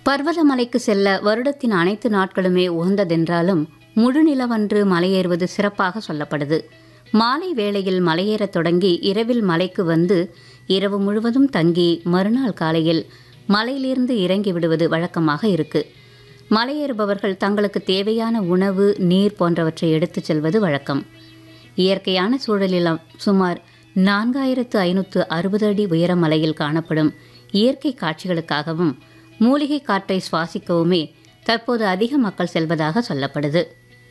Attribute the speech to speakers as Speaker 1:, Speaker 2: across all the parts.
Speaker 1: பர்வதமலைக்கு செல்ல வருடத்தின் அனைத்து நாட்களுமே உகந்ததென்றாலும் முழுநிலவன்று மலையேறுவது சிறப்பாக சொல்லப்படுது மாலை வேளையில் மலையேறத் தொடங்கி இரவில் மலைக்கு வந்து இரவு முழுவதும் தங்கி மறுநாள் காலையில் மலையிலிருந்து இறங்கி விடுவது வழக்கமாக இருக்கு மலையேறுபவர்கள் தங்களுக்கு தேவையான உணவு நீர் போன்றவற்றை எடுத்துச் செல்வது வழக்கம் இயற்கையான சூழலில் சுமார் நான்காயிரத்து ஐநூற்று அறுபது அடி உயர மலையில் காணப்படும் இயற்கை காட்சிகளுக்காகவும் மூலிகை காற்றை சுவாசிக்கவுமே தற்போது அதிக மக்கள் செல்வதாக சொல்லப்படுது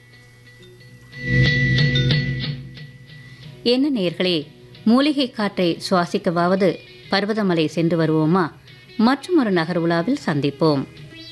Speaker 1: என்ன நேயர்களே மூலிகை காற்றை சுவாசிக்கவாவது பர்வதமலை சென்று வருவோமா மற்றும் ஒரு நகர் உலாவில் சந்திப்போம்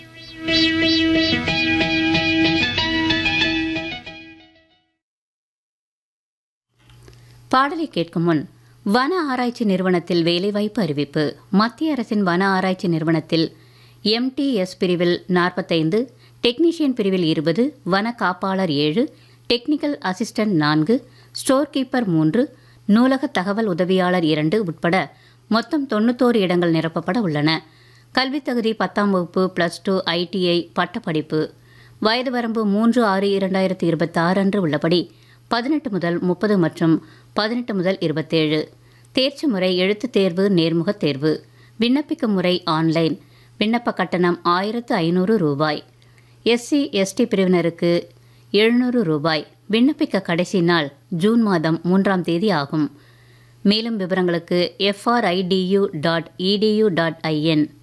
Speaker 1: பாடலை கேட்கும் முன் வன ஆராய்ச்சி நிறுவனத்தில் வேலைவாய்ப்பு அறிவிப்பு மத்திய அரசின் வன ஆராய்ச்சி நிறுவனத்தில் எம்டிஎஸ் பிரிவில் நாற்பத்தைந்து டெக்னீஷியன் பிரிவில் இருபது வன காப்பாளர் ஏழு டெக்னிக்கல் அசிஸ்டன்ட் நான்கு ஸ்டோர் கீப்பர் மூன்று நூலக தகவல் உதவியாளர் இரண்டு உட்பட மொத்தம் தொண்ணூத்தோரு இடங்கள் நிரப்பப்பட உள்ளன கல்வித் தகுதி பத்தாம் வகுப்பு ப்ளஸ் டூ ஐடிஐ பட்டப்படிப்பு வயது வரம்பு மூன்று ஆறு இரண்டாயிரத்தி இருபத்தாறு அன்று உள்ளபடி பதினெட்டு முதல் முப்பது மற்றும் பதினெட்டு முதல் இருபத்தேழு தேர்ச்சி முறை எழுத்துத் தேர்வு நேர்முகத் தேர்வு விண்ணப்பிக்கும் முறை ஆன்லைன் விண்ணப்ப கட்டணம் ஆயிரத்து ஐநூறு ரூபாய் எஸ்சி எஸ்டி பிரிவினருக்கு எழுநூறு ரூபாய் விண்ணப்பிக்க கடைசி நாள் ஜூன் மாதம் மூன்றாம் தேதி ஆகும் மேலும் விவரங்களுக்கு F R I D U dot edu dot IN